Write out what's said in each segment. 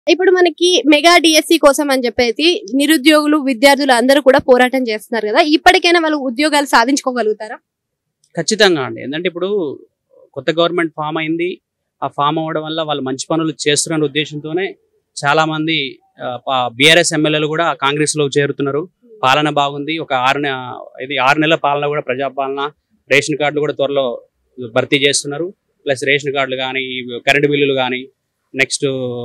ఇప్పుడు మనకి mega DSC కోసం అని చెప్పేసి నిరుద్యోగులు విద్యార్థులు అందరూ కూడా పోరాటం చేస్తున్నారు కదా ఇప్పటికైనా వాళ్ళు ఉద్యోగాలు సాధించుకోగలుగుతారా ఖచ్చితంగా అండి ఎందుకంటే ఇప్పుడు కొత్త గవర్నమెంట్ ఫామ్ అయింది ఆ ఫామ్ అవ్వడం వల్ల వాళ్ళు మంచి పనులు చేస్తున్న ఉద్దేశంతోనే చాలా మంది బీఆర్ఎస్ ఎమ్మెల్యేలు కూడా కాంగ్రెస్ లో చేరుతున్నారు పాలన బాగుంది ఒక ఆరు నె- ఇది ఆరు నెలల పాలన కూడా ప్రజాపాలన రేషన్ కార్డులు కూడా త్వరలో భర్తీ చేస్తున్నారు ప్లస్ రేషన్ కార్డులు కానీ కరెంటు బిల్లులు కానీ నెక్స్ట్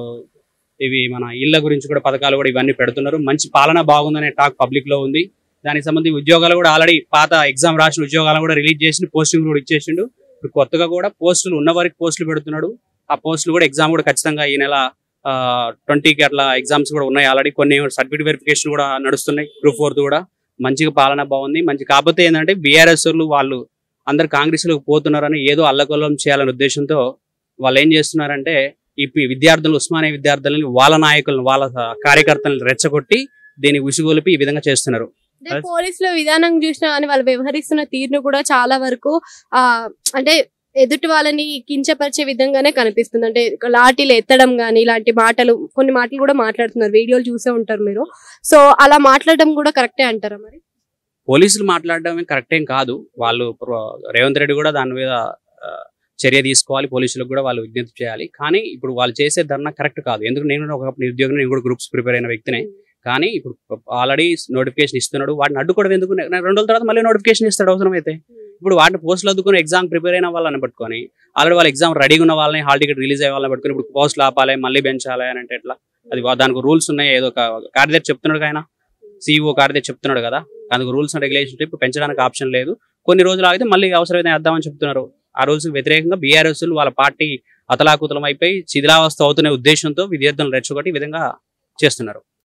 ఇవి మన ఇళ్ళ గురించి కూడా పథకాలు కూడా ఇవన్నీ పెడుతున్నారు మంచి పాలన బాగుందనే టాక్ పబ్లిక్ లో ఉంది దానికి సంబంధించి ఉద్యోగాలు కూడా ఆల్రెడీ పాత ఎగ్జామ్ రాసిన ఉద్యోగాలు కూడా రిలీజ్ చేసి పోస్టింగ్ కూడా ఇచ్చేసిండు ఇప్పుడు కొత్తగా కూడా పోస్టులు ఉన్న వారికి పోస్టులు పెడుతున్నాడు ఆ పోస్టులు కూడా ఎగ్జామ్ కూడా ఖచ్చితంగా ఈ నెల ట్వంటీకి అట్లా ఎగ్జామ్స్ కూడా ఉన్నాయి ఆల్రెడీ కొన్ని సర్టిఫికేట్ వెరిఫికేషన్ కూడా నడుస్తున్నాయి గ్రూప్ ఫోర్త్ కూడా మంచిగా పాలన బాగుంది మంచి కాకపోతే ఏంటంటే బీఆర్ఎస్ వాళ్ళు అందరు కాంగ్రెస్ లోకి పోతున్నారని ఏదో అల్లకొల్లం చేయాలనే ఉద్దేశంతో వాళ్ళు ఏం చేస్తున్నారంటే ఈ పి- విద్యార్థులు ఉస్మానియా విద్యార్థులని వాళ్ళ నాయకులను వాళ్ళ కార్యకర్తలను రెచ్చగొట్టి దీన్ని ఉసిగొలిపి ఈ విధంగా చేస్తున్నారు అంటే పోలీసుల విధానం చూసినా కానీ వాళ్ళు వ్యవహరిస్తున్న తీరును కూడా చాలా వరకు ఆ అంటే ఎదుటి వాళ్ళని కించపరిచే విధంగానే కనిపిస్తుంది అంటే లాఠీలు ఎత్తడం గానీ ఇలాంటి మాటలు కొన్ని మాటలు కూడా మాట్లాడుతున్నారు వీడియోలు చూసే ఉంటారు మీరు సో అలా మాట్లాడడం కూడా కరెక్టే అంటారా మరి పోలీసులు మాట్లాడడమే కరెక్ట్ ఏం కాదు వాళ్ళు ప్ర- రేవంత్ రెడ్డి కూడా దాని మీద ఆ, చర్య తీసుకోవాలి పోలీసులకు కూడా వాళ్ళు విజ్ఞప్తి చేయాలి కానీ ఇప్పుడు వాళ్ళు చేసే ధర్నా కరెక్ట్ కాదు ఎందుకు నేను కూడా ఒక నిరుద్యోగం నేను కూడా గ్రూప్స్ ప్రిపేర్ అయిన వ్యక్తినే కానీ ఇప్పుడు ఆల్రెడీ నోటిఫికేషన్ ఇస్తున్నాడు వాడిని అడ్డుకోవడం ఎందుకు నేను రెండు రోజుల తర్వాత మళ్ళీ నోటిఫికేషన్ ఇస్తాడు అవసరం అయితే ఇప్పుడు వాటిని పోస్టులు అద్దుకుని ఎగ్జామ్ ప్రిపేర్ అయిన వాళ్ళని పట్టుకొని ఆల్రెడీ వాళ్ళ ఎగ్జామ్ రెడీగా ఉన్న వాళ్ళని హాల్ టికెట్ రిలీజ్ అయ్యే వాళ్ళని పట్టుకొని ఇప్పుడు పోస్టులు ఆపాలి మళ్ళీ పెంచాలి అని అంటే ఎట్లా అది వా- దానికి రూల్స్ ఉన్నాయి ఏదో ఒక కార్యదర్శి చెప్తున్నాడు ఆయన సిఇఓ కార్యదర్శి చెప్తున్నాడు కదా అందుకు రూల్స్ అండ్ రెగ్యులేషన్ ఇప్పుడు పెంచడానికి ఆప్షన్ లేదు కొన్ని రోజులు ఆగితే మళ్ళీ అవసరమైతే వేద్దామని చెప్తున్నారు ఆ రోజుకి వ్యతిరేకంగా బీఆర్ఎస్ వాళ్ళ పార్టీ అతలాకుతలం అయిపోయి శిథిలావస్థ అవుతున్న ఉద్దేశంతో విద్యార్థులను రెచ్చగొట్టి ఈ విధంగా చేస్తున్నారు